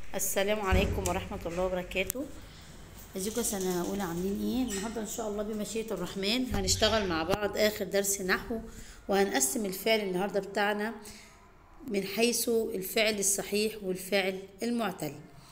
السلام عليكم ورحمة الله وبركاته ازيكم سنة أولى عاملين ايه النهاردة ان شاء الله بمشيئة الرحمن هنشتغل مع بعض آخر درس نحو وهنقسم الفعل النهاردة بتاعنا من حيث الفعل الصحيح والفعل المعتل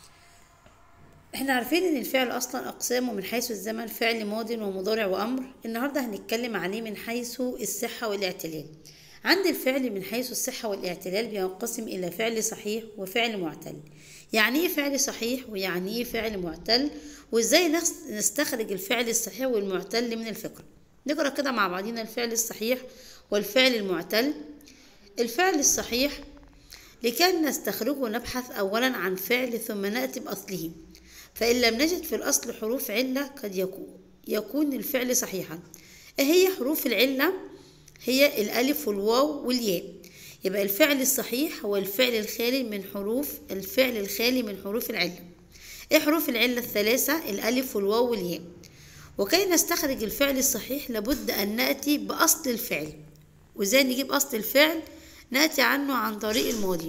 احنا عارفين ان الفعل اصلا اقسامه من حيث الزمن فعل ماض ومضارع وامر النهارده هنتكلم عليه من حيث الصحه والاعتلال عند الفعل من حيث الصحه والاعتلال بينقسم الى فعل صحيح وفعل معتل يعني ايه فعل صحيح ويعني ايه فعل معتل وازاي نستخرج الفعل الصحيح والمعتل من الفكره نقرا كده مع بعضينا الفعل الصحيح والفعل المعتل الفعل الصحيح لكي نستخرجه نبحث اولا عن فعل ثم ناتي باصله فإن لم نجد في الأصل حروف علة قد يكون, يكون الفعل صحيحا هي حروف العلة هي الألف والواو والياء يبقى الفعل الصحيح هو الفعل الخالي من حروف الفعل الخالي من حروف العلة ايه حروف العلة الثلاثة الألف والواو والياء وكي نستخرج الفعل الصحيح لابد أن نأتي بأصل الفعل وازاي نجيب أصل الفعل نأتي عنه عن طريق الماضي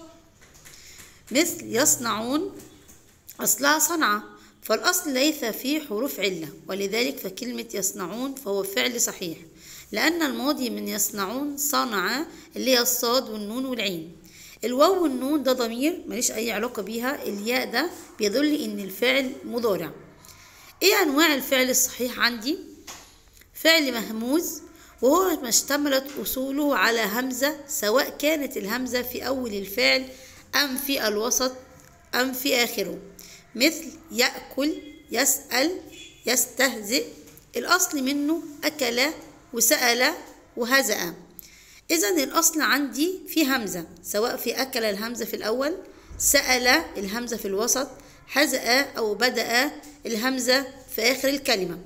مثل يصنعون أصلها صنعة فالأصل ليس فيه حروف علة ولذلك فكلمة يصنعون فهو فعل صحيح لأن الماضي من يصنعون صنع اللي هي الصاد والنون والعين الواو والنون ده ضمير ماليش أي علاقة بيها الياء ده بيدل إن الفعل مضارع إيه أنواع الفعل الصحيح عندي فعل مهموز وهو ما اشتملت أصوله على همزة سواء كانت الهمزة في أول الفعل أم في الوسط أم في آخره مثل يأكل يسأل يستهزئ الأصل منه أكل وسأل وهزأ إذا الأصل عندي في همزة سواء في أكل الهمزة في الأول سأل الهمزة في الوسط هزأ أو بدأ الهمزة في آخر الكلمة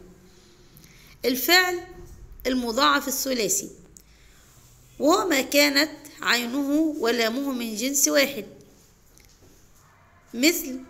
الفعل المضاعف الثلاثي وهو ما كانت عينه ولامه من جنس واحد مثل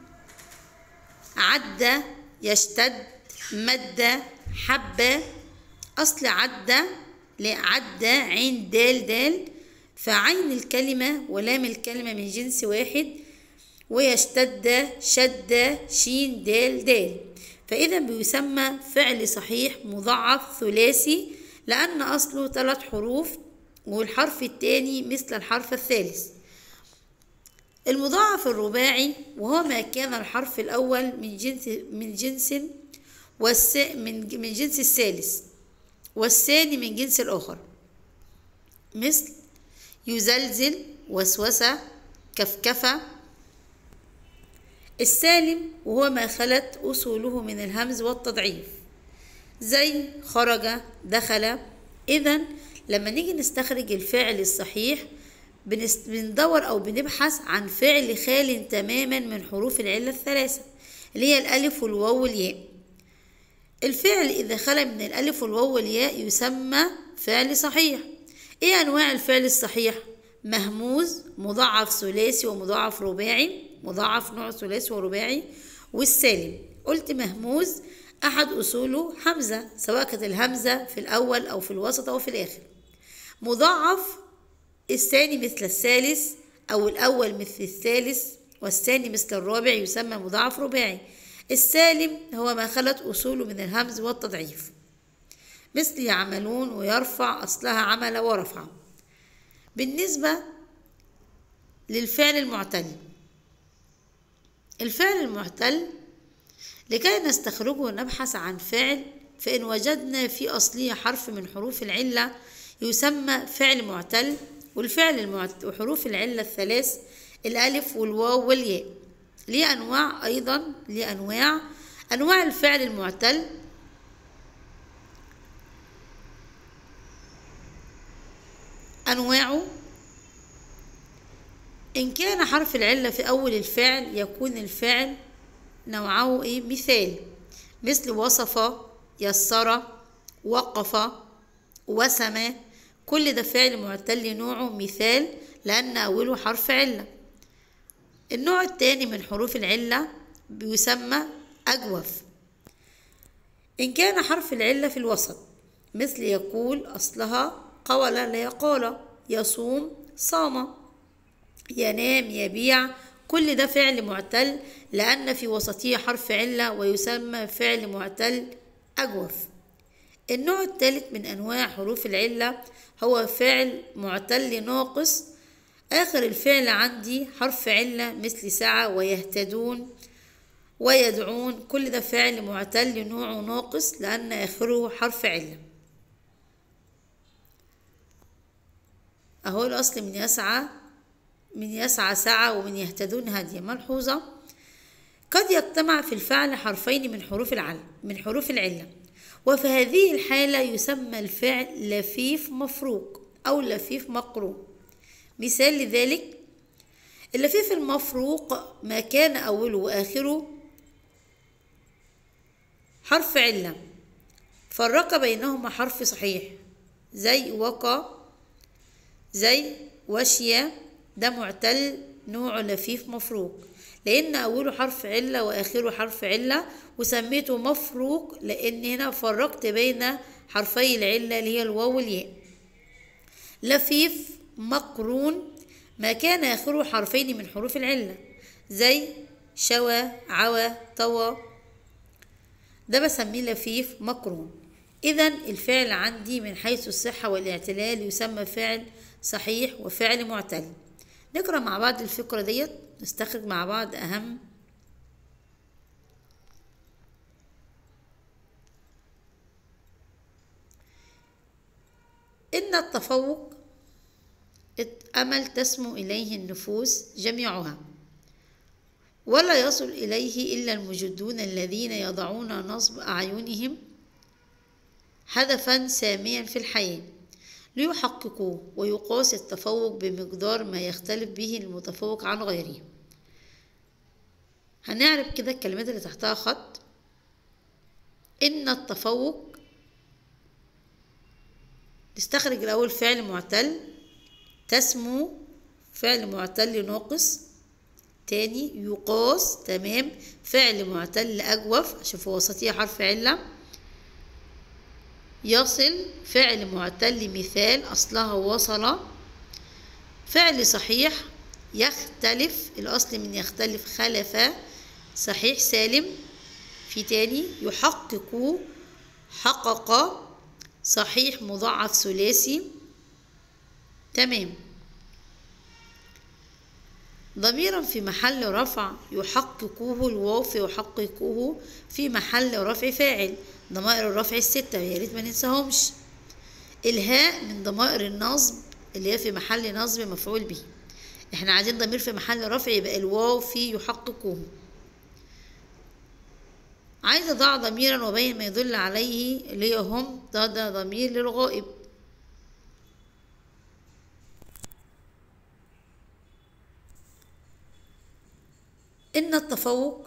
عد يشتد مد حب أصل عد لعد عين دال دال فعين الكلمة ولام الكلمة من جنس واحد ويشتد شد شين دال دال فإذا بيسمى فعل صحيح مضاعف ثلاثي لأن أصله ثلاث حروف والحرف الثاني مثل الحرف الثالث المضاعف الرباعي وهو ما كان الحرف الأول من جنس من جنس والس من من جنس الثالث والثاني من جنس الآخر مثل يزلزل وسوسة كفكفة السالم وهو ما خلت أصوله من الهمز والتضعيف زي خرج دخل إذا لما نيجي نستخرج الفعل الصحيح بندور أو بنبحث عن فعل خال تماما من حروف العلة الثلاثة اللي هي الألف والواو والياء الفعل إذا خلا من الألف والواو والياء يسمى فعل صحيح إيه أنواع الفعل الصحيح؟ مهموز مضاعف ثلاثي ومضاعف رباعي مضاعف نوع ثلاثي ورباعي والسالم قلت مهموز أحد أصوله همزة سواء كانت الهمزة في الأول أو في الوسط أو في الآخر مضاعف الثاني مثل الثالث أو الأول مثل الثالث والثاني مثل الرابع يسمى مضاعف رباعي السالم هو ما خلت أصوله من الهمز والتضعيف مثل يعملون ويرفع أصلها عمل ورفع بالنسبة للفعل المعتل الفعل المعتل لكي نستخرجه ونبحث عن فعل فإن وجدنا في أصله حرف من حروف العلة يسمى فعل معتل والفعل المعت... وحروف العلة الثلاث الألف والواو والياء ليه أنواع أيضا ليه أنواع أنواع الفعل المعتل أنواعه إن كان حرف العلة في أول الفعل يكون الفعل نوعه إيه مثال مثل وصف يسر وقف وسم كل ده فعل معتل نوعه مثال لأن أوله حرف علة النوع الثاني من حروف العلة بيسمى أجوف إن كان حرف العلة في الوسط مثل يقول أصلها قول لا يقال يصوم صام ينام يبيع كل ده فعل معتل لأن في وسطه حرف علة ويسمى فعل معتل أجوف النوع الثالث من أنواع حروف العلة هو فعل معتل ناقص آخر الفعل عندي حرف علة مثل سعى ويهتدون ويدعون كل ده فعل معتل نوعه ناقص لأن آخره حرف علة أهو الأصل من يسعى من يسعى سعى ومن يهتدون هدي ملحوظة قد يجتمع في الفعل حرفين من حروف العلة من حروف العلة وفي هذه الحالة يسمى الفعل لفيف مفروق أو لفيف مقرون مثال لذلك اللفيف المفروق ما كان أوله وآخره حرف علة فرق بينهما حرف صحيح زي وقى زي وشيا ده معتل نوع لفيف مفروق لأن أوله حرف علة وآخره حرف علة وسميته مفروق لأن هنا فرقت بين حرفي العلة اللي هي الواو والياء لفيف مقرون ما كان آخره حرفين من حروف العلة زي شوى عوى طوى ده بسميه لفيف مقرون إذا الفعل عندي من حيث الصحة والاعتلال يسمى فعل صحيح وفعل معتل نقرأ مع بعض الفكرة ديت نستخرج مع بعض أهم إن التفوق أمل تسمو إليه النفوس جميعها ولا يصل إليه إلا المجدون الذين يضعون نصب أعينهم هدفا ساميا في الحياة ليحققوه ويقاس التفوق بمقدار ما يختلف به المتفوق عن غيره هنعرف كده الكلمات اللي تحتها خط إن التفوق نستخرج الأول فعل معتل تسمو فعل معتل ناقص تاني يقاس تمام فعل معتل أجوف عشان في وسطية حرف علة يصل فعل معتل مثال أصلها وصل فعل صحيح يختلف الأصل من يختلف خلف صحيح سالم في تاني يحقق حقق صحيح مضاعف ثلاثي تمام ضميرا في محل رفع يحققه الواو يحققه في محل رفع فاعل ضمائر الرفع الستة يا ريت ما ننساهمش الهاء من ضمائر النصب اللي هي في محل نصب مفعول به احنا عايزين ضمير في محل رفع يبقى الواو في يحققه عايزة أضع ضميرا وبين ما يدل عليه اللي هي هم ده ده ضمير للغائب إن التفوق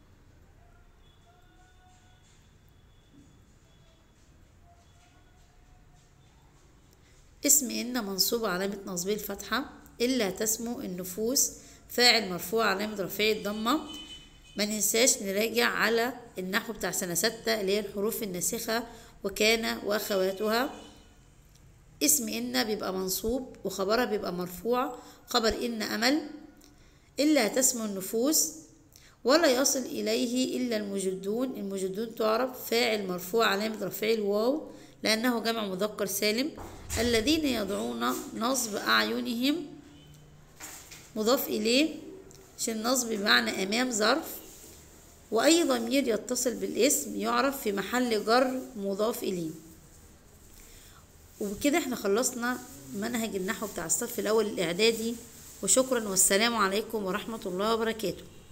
اسم إن منصوب علامة نصبه الفتحة إلا تسمو النفوس فاعل مرفوع علامة رفعه الضمة ما ننساش نراجع على النحو بتاع سنة ستة اللي هي الحروف الناسخة وكان وأخواتها اسم إن بيبقى منصوب وخبرها بيبقى مرفوع خبر إن أمل إلا تسمو النفوس ولا يصل إليه إلا المجدون المجدون تعرف فاعل مرفوع علامة رفعه الواو لأنه جمع مذكر سالم الذين يضعون نصب أعينهم مضاف إليه عشان نصب بمعنى أمام ظرف وأي ضمير يتصل بالاسم يعرف في محل جر مضاف إليه وبكده احنا خلصنا منهج النحو بتاع الصف الأول الإعدادي وشكرا والسلام عليكم ورحمة الله وبركاته